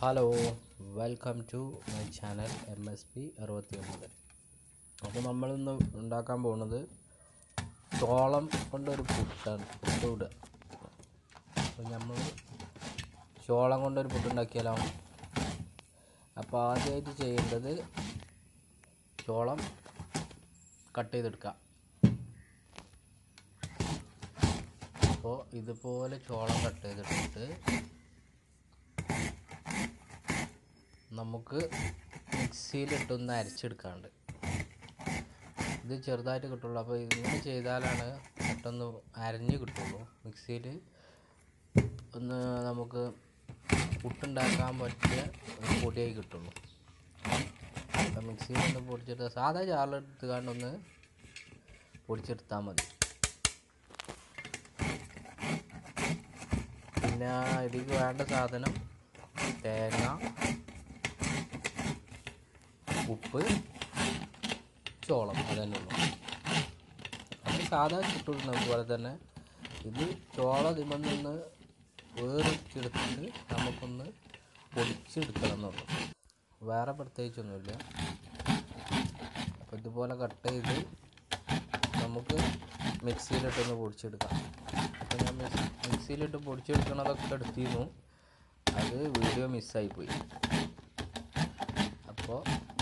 Hello welcome to my channel M S P അറുപത്തി ഒമ്പത് അപ്പോൾ നമ്മളിന്ന് ഉണ്ടാക്കാൻ പോകുന്നത് ചോളം കൊണ്ടൊരു പുട്ടാണ് പുട്ട് ഇടുക അപ്പോൾ നമ്മൾ ചോളം കൊണ്ടൊരു പുട്ടുണ്ടാക്കിയാലോ അപ്പോൾ ആദ്യമായിട്ട് ചെയ്യേണ്ടത് ചോളം കട്ട് ചെയ്തെടുക്കുക അപ്പോൾ ഇതുപോലെ ചോളം കട്ട് ചെയ്തെടുത്തിട്ട് നമുക്ക് മിക്സിയിലിട്ടൊന്ന് അരച്ചെടുക്കാണ്ട് ഇത് ചെറുതായിട്ട് കിട്ടുള്ളൂ അപ്പോൾ ഇങ്ങനെ ചെയ്താലാണ് പെട്ടെന്ന് അരഞ്ഞ് കിട്ടുള്ളൂ മിക്സിയിൽ ഒന്ന് നമുക്ക് പുട്ടുണ്ടാക്കാൻ പറ്റിയ ഒരു പൊടിയായി കിട്ടുള്ളൂ അപ്പം മിക്സിയിൽ ഒന്ന് പൊടിച്ചെടുത്ത സാധാ ചാറിലെടുത്തുകൊണ്ടൊന്ന് പൊടിച്ചെടുത്താൽ മതി പിന്നെ ഇതിലേക്ക് വേണ്ട സാധനം തേങ്ങ ഉപ്പ് ചോളം അതന്നെ ഉള്ളൂ അത് സാധാ ചുട്ടിടുന്ന പോലെ തന്നെ ഇത് ചോളം ഇതിൽ നിന്ന് വേറിച്ചെടുത്തിട്ട് നമുക്കൊന്ന് പൊടിച്ചെടുക്കണം എന്നുള്ളൂ വേറെ പ്രത്യേകിച്ചൊന്നുമില്ല അപ്പോൾ ഇതുപോലെ കട്ട് ചെയ്ത് നമുക്ക് മിക്സിയിലിട്ടൊന്ന് പൊടിച്ചെടുക്കാം അപ്പോൾ ഞാൻ മിക്സ് മിക്സിയിലിട്ട് പൊടിച്ചെടുക്കണതൊക്കെ എടുത്തിരുന്നു അത് വീഡിയോ മിസ്സായിപ്പോയി അപ്പോൾ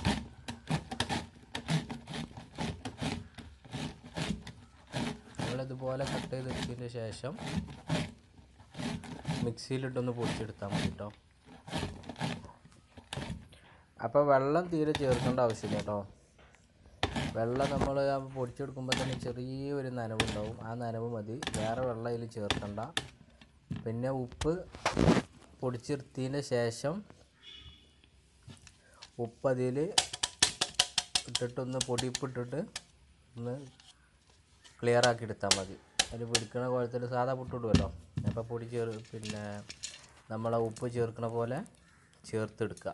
നമ്മളിതുപോലെ കട്ട് ചെയ്തെടുത്തതിന് ശേഷം മിക്സിയിലിട്ടൊന്ന് പൊടിച്ചെടുത്താൽ മതി കേട്ടോ അപ്പോൾ വെള്ളം തീരെ ചേർക്കേണ്ട ആവശ്യമില്ല കേട്ടോ വെള്ളം നമ്മൾ പൊടിച്ചെടുക്കുമ്പോൾ തന്നെ ചെറിയൊരു നനവുണ്ടാവും ആ നനവ് മതി വേറെ വെള്ളം അതിൽ ചേർക്കണ്ട പിന്നെ ഉപ്പ് പൊടിച്ചെടുത്തതിന് ശേഷം ഉപ്പ് അതിൽ ഇട്ടിട്ടൊന്ന് പൊടിയിപ്പിട്ടിട്ട് ഒന്ന് ക്ലിയർ ആക്കി എടുത്താൽ മതി അതിൽ പിടിക്കണ കുഴത്തിൽ സാധാ പുട്ടിടുമല്ലോ അപ്പോൾ പൊടി ചേർ പിന്നെ നമ്മളെ ഉപ്പ് ചേർക്കണ പോലെ ചേർത്തെടുക്കുക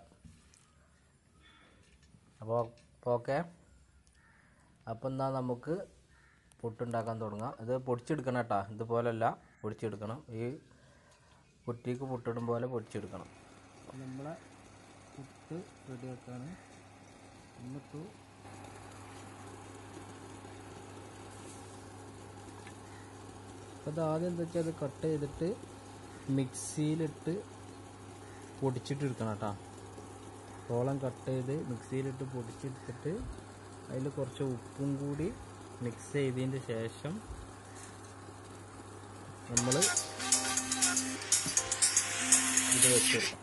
അപ്പോൾ അപ്പോൾ ഓക്കെ അപ്പം എന്നാൽ നമുക്ക് പുട്ടുണ്ടാക്കാൻ തുടങ്ങാം ഇത് പൊടിച്ചെടുക്കണം കേട്ടോ ഇതുപോലല്ല പൊടിച്ചെടുക്കണം ഈ കുറ്റിക്ക് പുട്ടിടും പോലെ പൊടിച്ചെടുക്കണം നമ്മളെ പുട്ട് റെഡിയാക്കാണ് എന്നിട്ട് അപ്പോൾ അത് ആദ്യം എന്താ വെച്ചാൽ അത് കട്ട് ചെയ്തിട്ട് മിക്സിയിലിട്ട് പൊടിച്ചിട്ട് എടുക്കണം കേട്ടോ ചോളം കട്ട് ചെയ്ത് മിക്സിയിലിട്ട് പൊടിച്ചെടുത്തിട്ട് അതിൽ കുറച്ച് ഉപ്പും കൂടി മിക്സ് ചെയ്തതിൻ്റെ ശേഷം നമ്മൾ ഇത് വെച്ചെടുക്കാം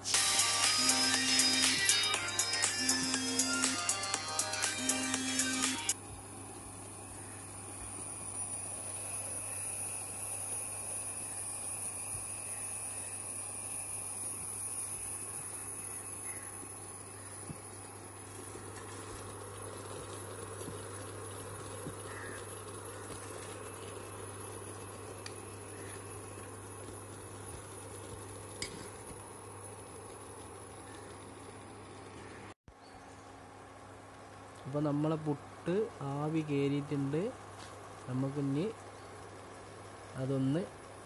അപ്പോൾ നമ്മളെ പുട്ട് ആവി കയറിയിട്ടുണ്ട് നമുക്കിനി അതൊന്ന്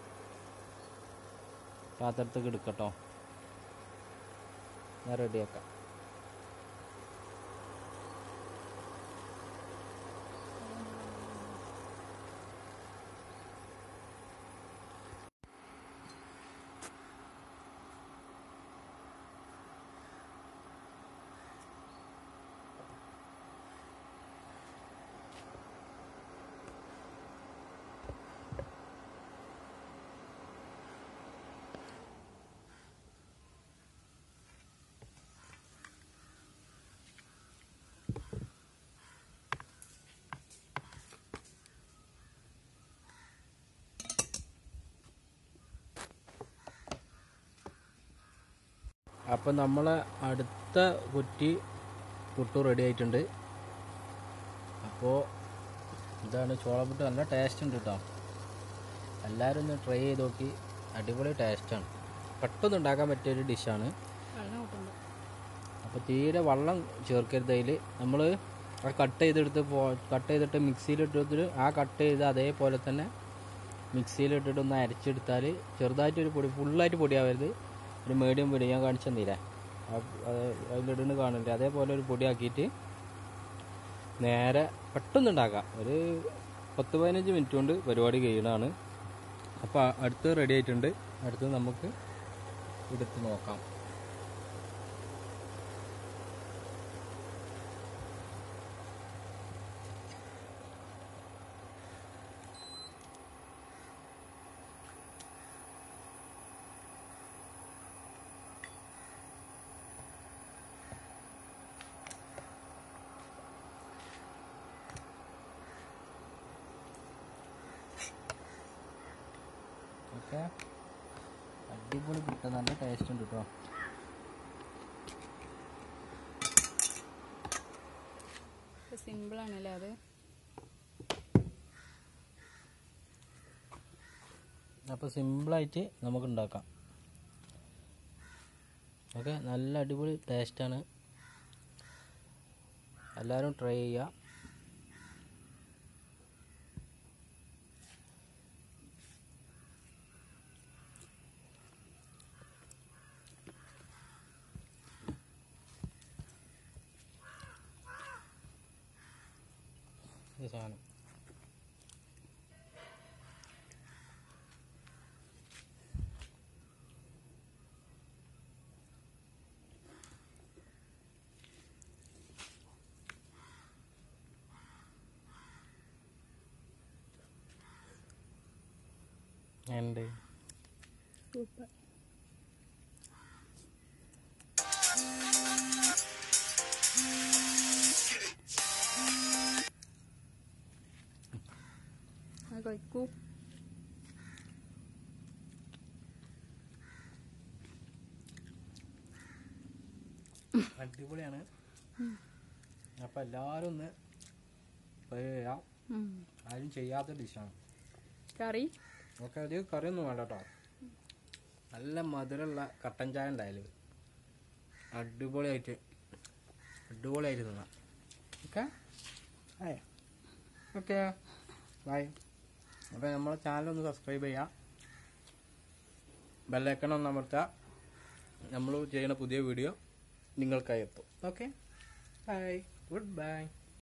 പാത്രത്തേക്ക് എടുക്കട്ടോ ഞാൻ റെഡിയാക്കാം അപ്പം നമ്മളെ അടുത്ത കുറ്റി പുട്ട് റെഡി ആയിട്ടുണ്ട് അപ്പോൾ ഇതാണ് ചോളപ്പുട്ട് നല്ല ടേസ്റ്റ് ഉണ്ട് കേട്ടോ എല്ലാവരും ഒന്ന് ട്രൈ ചെയ്ത് നോക്കി അടിപൊളി ടേസ്റ്റാണ് പെട്ടെന്ന് ഉണ്ടാക്കാൻ പറ്റിയൊരു ഡിഷാണ് അപ്പോൾ തീരെ വെള്ളം ചേർക്കരുത് അതിൽ നമ്മൾ ആ കട്ട് ചെയ്തെടുത്ത് പോ കട്ട് ചെയ്തിട്ട് മിക്സിയിലിട്ടിട്ട് ആ കട്ട് ചെയ്ത് അതേപോലെ തന്നെ മിക്സിയിലിട്ടിട്ട് ഒന്ന് അരച്ചെടുത്താൽ ചെറുതായിട്ടൊരു പൊടി ഫുള്ളായിട്ട് പൊടിയാവരുത് ഒരു മീഡിയം പൊടി ഞാൻ കാണിച്ചു തന്നില്ലേ അതിലിടുന്ന് കാണില്ലേ അതേപോലെ ഒരു പൊടിയാക്കിയിട്ട് നേരെ പെട്ടെന്ന് ഉണ്ടാക്കാം ഒരു പത്ത് പതിനഞ്ച് മിനിറ്റ് കൊണ്ട് പരിപാടി കഴിയണതാണ് അപ്പോൾ അടുത്ത് റെഡി ആയിട്ടുണ്ട് അടുത്ത് നമുക്ക് എടുത്ത് നോക്കാം ഓക്കെ അടിപൊളി കിട്ടും നല്ല ടേസ്റ്റ് ഉണ്ട് കേട്ടോ സിമ്പിളാണല്ലേ അത് അപ്പോൾ സിമ്പിളായിട്ട് നമുക്ക് ഉണ്ടാക്കാം ഓക്കെ നല്ല അടിപൊളി ടേസ്റ്റാണ് എല്ലാവരും ട്രൈ ചെയ്യുക ഈ സാധനം ഉണ്ട് സൂപ്പർ അത് കഴിക്കൂ അടിപൊളിയാണ് അപ്പോൾ എല്ലാവരും ഒന്ന് ട്രൈ ചെയ്യാം ഉം. ആരും ചെയ്യാത്ത ഡിഷാണ് കറി ഓക്കെ അത് കറിയൊന്നും വേണ്ട കേട്ടോ നല്ല മധുരമുള്ള കട്ടൻ ചായ ഉണ്ടായാലും അടിപൊളിയായിട്ട് അടിപൊളിയായിട്ട് തിന്നാം ഓക്കെ ആയ ഓക്കെ ബൈ അപ്പോൾ നമ്മളെ ചാനലൊന്ന് സബ്സ്ക്രൈബ് ചെയ്യാം ബെല്ലൈക്കൺ ഒന്ന് അമർത്തുക നമ്മൾ ചെയ്യുന്ന പുതിയ വീഡിയോ നിങ്ങൾക്കായി എത്തും ഓക്കെ ബൈ ഗുഡ് ബൈ